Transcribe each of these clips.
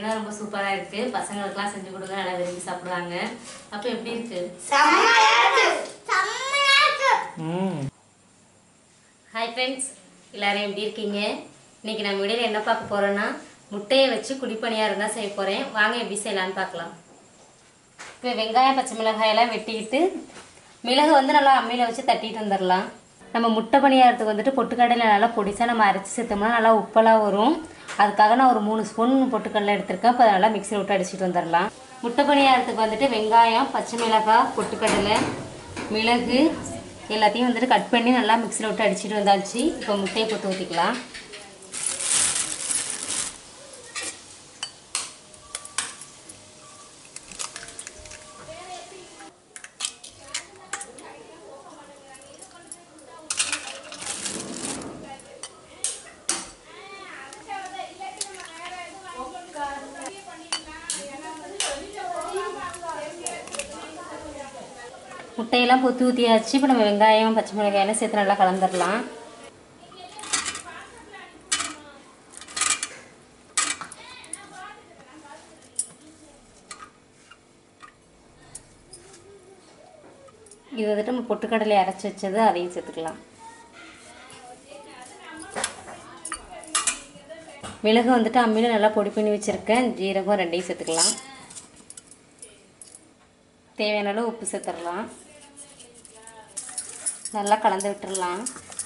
பார்த்தீங்கன்னா ரொம்ப சூப்பராக இருக்கு பசங்களுக்குலாம் செஞ்சு கொடுங்க நல்லா விரும்பி சாப்பிடுவாங்க அப்போ எப்படி இருக்கு செம்மையா இருக்கு செம்மையா இருக்கு ம் ஹாய் ஃப்ரெண்ட்ஸ் எல்லாரும் எப்படி இருக்கீங்க இன்னைக்கு நம்ம வீடியோவில் என்ன பார்க்க போறோம்னா முட்டையை வச்சு குழிப்பணியாரம் தான் செய்ய போகிறேன் வாங்க எப்படி செய்யலான்னு பார்க்கலாம் இப்போ வெங்காயம் பச்சை மிளகாய் எல்லாம் வெட்டிக்கிட்டு மிளகு வந்து நல்லா அம்மியில் வச்சு தட்டிட்டு வந்துடலாம் நம்ம முட்டை பணியாரத்துக்கு வந்துட்டு பொட்டுக்கடலை நல்லா பொடிசாக நம்ம அரைச்சி சேர்த்தோம்னா நல்லா உப்பெல்லாம் வரும் அதுக்காக நான் ஒரு மூணு ஸ்பூன் பொட்டுக்கடலை எடுத்திருக்கேன் இப்போ நல்லா மிக்சியில் விட்டு அடிச்சிட்டு வந்துடலாம் முட்டை பணியாரத்துக்கு வந்துட்டு வெங்காயம் பச்சை மிளகாய் பொட்டுக்கடலை மிளகு எல்லாத்தையும் வந்துட்டு கட் பண்ணி நல்லா மிக்சியில் விட்டு அடிச்சிட்டு வந்தாச்சு இப்போ முட்டையை போட்டு ஊற்றிக்கலாம் முட்டையெல்லாம் பொத்தி ஊற்றியாச்சு இப்போ நம்ம வெங்காயம் பச்சை மிளகாயெல்லாம் சேர்த்து நல்லா கலந்துடலாம் இது வந்துட்டு நம்ம பொட்டுக்கடலை அரைச்சி வச்சது அதையும் சேர்த்துக்கலாம் மிளகு வந்துட்டு அம்மியில் நல்லா பொடி பண்ணி வச்சுருக்கேன் ஜீரகம் ரெண்டையும் சேர்த்துக்கலாம் தேவையான அளவு உப்பு சேர்த்துடலாம் நல்லா கலந்து விட்டுறலாம்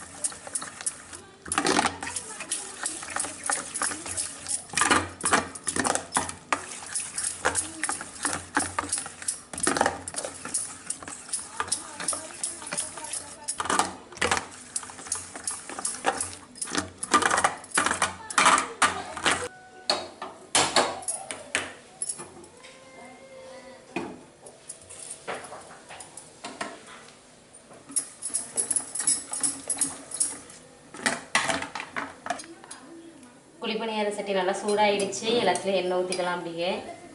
குழிப்பணியார சட்டி நல்லா சூடாயிடுச்சு எல்லாத்துலேயும் எண்ணெய் ஊற்றிக்கலாம் அப்படியே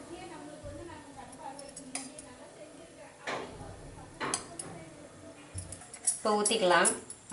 இப்போ ஊற்றிக்கலாம்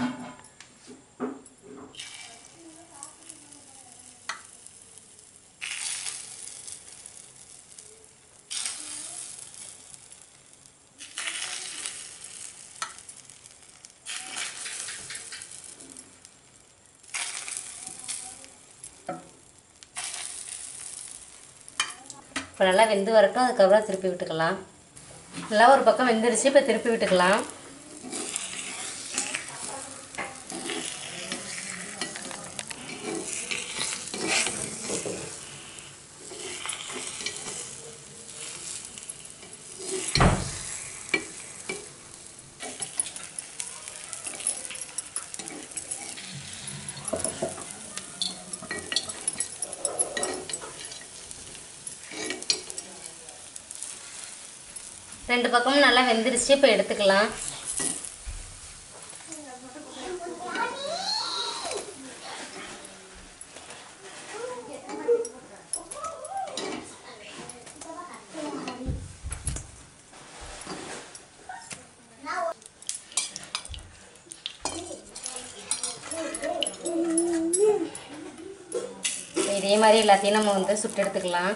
இப்போ நல்லா வெந்து வரட்டும் அதுக்கப்புறம் திருப்பி விட்டுக்கலாம் நல்லா ஒரு பக்கம் வெந்துடுச்சு இப்போ திருப்பி விட்டுக்கலாம் ரெண்டு பக்கமும் நல்லா வெந்துருச்சு இப்போ எடுத்துக்கலாம் இதே மாதிரி எல்லாத்தையும் நம்ம வந்து சுட்டு எடுத்துக்கலாம்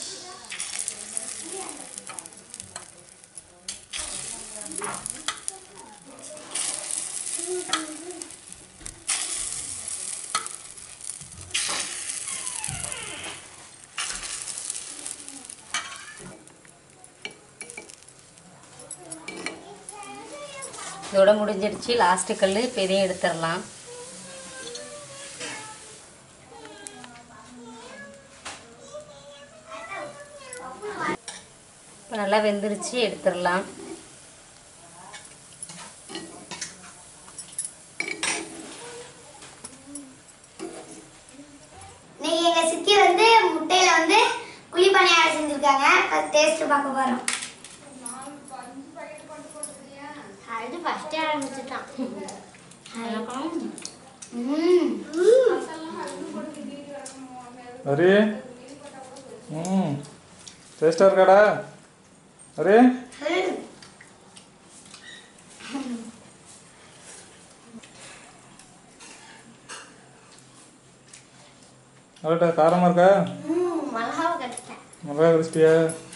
இதோட முடிஞ்சிடுச்சு லாஸ்ட்டு கல் இப்போ இதையும் எடுத்துடலாம் இப்போ நல்லா வெந்துருச்சு எடுத்துடலாம் இன்னைக்கு எங்க சித்தி வந்து முட்டையில வந்து குழி பணியாரம் செஞ்சிருக்காங்க அது டேஸ்ட் பார்க்க போறோம் அது ஃபர்ஸ்ட் ஆரம்பிச்சுட்டான் ம் அரே ம் டேஸ்டாக இருக்காடா அரே அவ்வளோட்டா காரமாக இருக்கா ம் மிளகாவை கட்டிட்டேன் வச்சிட்டியா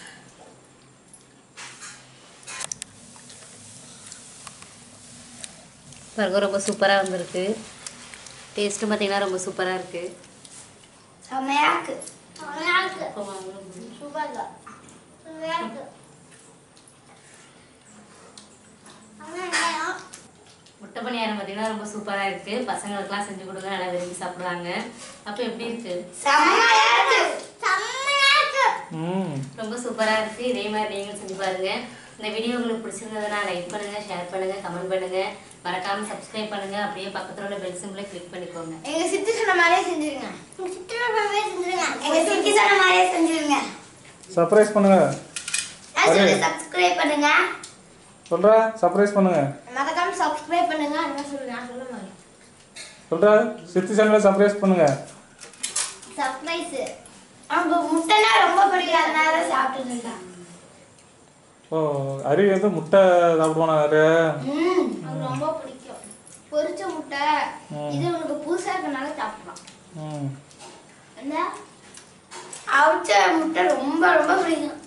பாருங்க ரொம்ப சூப்பராக வந்திருக்கு டேஸ்ட்டும் பார்த்தீங்கன்னா ரொம்ப சூப்பராக இருக்குது செம்மையா இருக்கு செம்மையா இருக்கு சூப்பர் இருக்கு செம்மையா இருக்கு செம்மையா வெங்காயம். முட்டை பணியாரம் பார்த்தீங்கன்னா ரொம்ப சூப்பராக இருக்குது பசங்களுக்கெல்லாம் செஞ்சு கொடுங்க நல்லா விரும்பி சாப்பிடுவாங்க அப்போ எப்படி இருக்குது செம்மையா இருக்கு செம்மையா இருக்கு ம் ரொம்ப சூப்பராக இருக்குது இதே மாதிரி நீங்களும் செஞ்சு பாருங்கள் இந்த வீடியோ உங்களுக்கு பிடிச்சிருந்ததுன்னா லைக் பண்ணுங்கள் ஷேர் பண்ணுங்கள் கமெண்ட் பண்ணுங்கள் மறக்காமல் சப்ஸ்கிரைப் பண்ணுங்கள் அப்படியே பக்கத்தில் உள்ள பெல் சிம்பிளை கிளிக் பண்ணிக்கோங்க எங்க சித்தி சொன்ன மாதிரியே செஞ்சிருங்க எங்க சித்தி சொன்ன மாதிரியே செஞ்சிருங்க எங்க சித்தி சொன்ன மாதிரியே செஞ்சிருங்க சர்ப்ரைஸ் பண்ணுங்க நான் சொல்லி சப்ஸ்கிரைப் பண்ணுங்க சொல்றா சர்ப்ரைஸ் பண்ணுங்க மறக்காம சப்ஸ்கிரைப் பண்ணுங்க என்ன சொல்லுங்க நான் சொல்ல மாதிரி சொல்றா சித்தி சேனலை சர்ப்ரைஸ் பண்ணுங்க சர்ப்ரைஸ் அவங்க முட்டைனா ரொம்ப பிடிக்கும் அதனால சாப்பிட்டு இருக்கேன் ஓ அரி வந்து முட்டை சாப்பிடுவானா யாரு ம் அது ரொம்ப பிடிக்கும் பொரிச்ச முட்டை ம். இது உனக்கு புதுசா இருக்கனால சாப்பிடலாம் ம் என்ன அவிச்ச முட்டை ரொம்ப ரொம்ப பிடிக்கும்